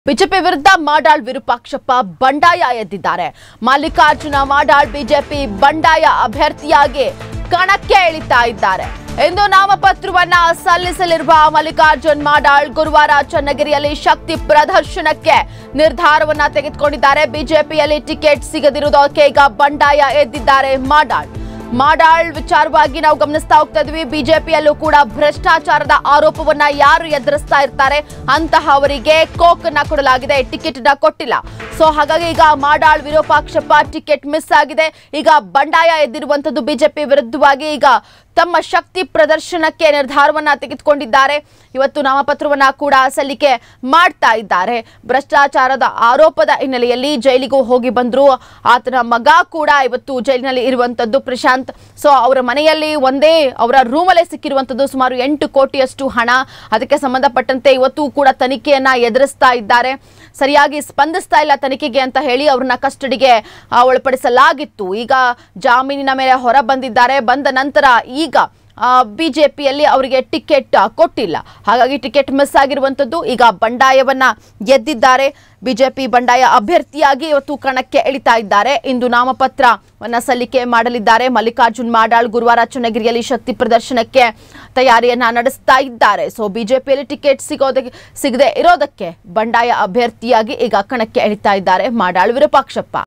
BJP ವಿರುದ್ಧ ಮಾಡಾಳ್ ವಿರೂಪಾಕ್ಷಪ್ಪ ಬಂಡಾಯ ಎದ್ದಿದ್ದಾರೆ Mallikarjuna Madal BJP ಬಂಡಾಯ ಅಭ್ಯರ್ಥಿಯಾಗಿ ಕಣಕ್ಕೆ ಇಳಿತಾ ಇದ್ದಾರೆ ಇಂದು ನಾಮಪತ್ರವನ್ನ ಸಲ್ಲಿಸಲಿರುವ ಮಲ್ಲಿಕಾರ್ಜುನ್ ಮಾಡಾಳ್ ಗುರುವಾರ ಚನ್ನಗಿರಿಯಲ್ಲಿ ಶಕ್ತಿ ಪ್ರದರ್ಶನಕ್ಕೆ ನಿರ್ಧಾರವನ್ನ ತೆಗೆದುಕೊಂಡಿದ್ದಾರೆ ಬಿಜೆಪಿಯಲ್ಲಿ ಟಿಕೆಟ್ ಸಿಗದಿರುವುದಕ್ಕೆ ಈಗ ಬಂಡಾಯ ಎದ್ದಿದ್ದಾರೆ ಮಾಡಾಳ್ ಮಾಡಾಳ್ ವಿಚಾರವಾಗಿ ನಾವು ಗಮನಿಸ್ತಾ ಹೋಗ್ತಾ ಇದ್ವಿ ಬಿಜೆಪಿಯಲ್ಲೂ ಕೂಡ ಭ್ರಷ್ಟಾಚಾರದ ಆರೋಪವನ್ನ ಯಾರು ಎದುರಿಸ್ತಾ ಇರ್ತಾರೆ ಅಂತಹವರಿಗೆ ಕೋಕ್ ಅನ್ನ ಕೊಡಲಾಗಿದೆ ಟಿಕೆಟ್ ನ ಕೊಟ್ಟಿಲ್ಲ ಸೊ ಹಾಗಾಗಿ ಈಗ ಮಾಡಾಳ್ ವಿರೂಪಾಕ್ಷಪ್ಪ ಟಿಕೆಟ್ ಮಿಸ್ ಆಗಿದೆ ಈಗ ಬಂಡಾಯ ಎದ್ದಿರುವಂತದ್ದು ಬಿಜೆಪಿ ವಿರುದ್ಧವಾಗಿ ಈಗ ತಮ್ಮ ಶಕ್ತಿ ಪ್ರದರ್ಶನಕ್ಕೆ ನಿರ್ಧಾರವನ್ನ ತೆಗೆದುಕೊಂಡಿದ್ದಾರೆ ಇವತ್ತು ನಾಮಪತ್ರವನ್ನ ಕೂಡ ಸಲ್ಲಿಕೆ ಮಾಡ್ತಾ ಇದ್ದಾರೆ ಭ್ರಷ್ಟಾಚಾರದ ಆರೋಪದ ಹಿನ್ನೆಲೆಯಲ್ಲಿ ಜೈಲಿಗೂ ಹೋಗಿ ಬಂದ್ರು ಆತನ ಮಗ ಕೂಡ ಇವತ್ತು ಜೈಲಿನಲ್ಲಿ ಇರುವಂತದ್ದು ಪ್ರಶಾಂತ್ ಸೊ ಅವರ ಮನೆಯಲ್ಲಿ ಒಂದೇ ಅವರ ರೂಮಲ್ಲೇ ಸಿಕ್ಕಿರುವಂತದ್ದು ಸುಮಾರು ಎಂಟು ಕೋಟಿಯಷ್ಟು ಹಣ ಅದಕ್ಕೆ ಸಂಬಂಧಪಟ್ಟಂತೆ ಇವತ್ತು ಕೂಡ ತನಿಖೆಯನ್ನ ಎದುರಿಸ್ತಾ ಇದ್ದಾರೆ ಸರಿಯಾಗಿ ಸ್ಪಂದಿಸ್ತಾ ಇಲ್ಲ ತನಿಖೆಗೆ ಅಂತ ಹೇಳಿ ಅವ್ರನ್ನ ಕಸ್ಟಡಿಗೆ ಆ, ಒಳಪಡಿಸಲಾಗಿತ್ತು ಈಗ ಜಾಮೀನಿನ ಮೇಲೆ ಹೊರ ಬಂದಿದ್ದಾರೆ ಬಂದ ನಂತರ ಈಗ ಬಿಜೆಪಿಯಲ್ಲಿ ಅವರಿಗೆ ಟಿಕೆಟ್ ಕೊಟ್ಟಿಲ್ಲ ಹಾಗಾಗಿ ಟಿಕೆಟ್ ಮಿಸ್ ಆಗಿರುವಂತದ್ದು ಈಗ ಬಂಡಾಯವನ್ನ ಎದ್ದಿದ್ದಾರೆ ಬಿಜೆಪಿ ಬಂಡಾಯ ಅಭ್ಯರ್ಥಿಯಾಗಿ ಇವತ್ತು ಕಣಕ್ಕೆ ಇಳಿತಾ ಇದ್ದಾರೆ ಇಂದು ನಾಮಪತ್ರವನ್ನ ಸಲ್ಲಿಕೆ ಮಾಡಲಿದ್ದಾರೆ ಮಲ್ಲಿಕಾರ್ಜುನ್ ಮಾಡಾಳ್ ಗುರುವಾರ ಚನ್ನಗಿರಿಯಲ್ಲಿ ಶಕ್ತಿ ಪ್ರದರ್ಶನಕ್ಕೆ ತಯಾರಿಯನ್ನ ನಡೆಸ್ತಾ ಇದ್ದಾರೆ ಸೊ ಬಿಜೆಪಿಯಲ್ಲಿ ಟಿಕೆಟ್ ಸಿಗೋದಕ್ಕೆ ಸಿಗದೆ ಇರೋದಕ್ಕೆ ಬಂಡಾಯ ಅಭ್ಯರ್ಥಿಯಾಗಿ ಈಗ ಕಣಕ್ಕೆ ಇಳಿತಾ ಇದ್ದಾರೆ ಮಾಡಾಳ್ ವಿರೂಪಾಕ್ಷಪ್ಪ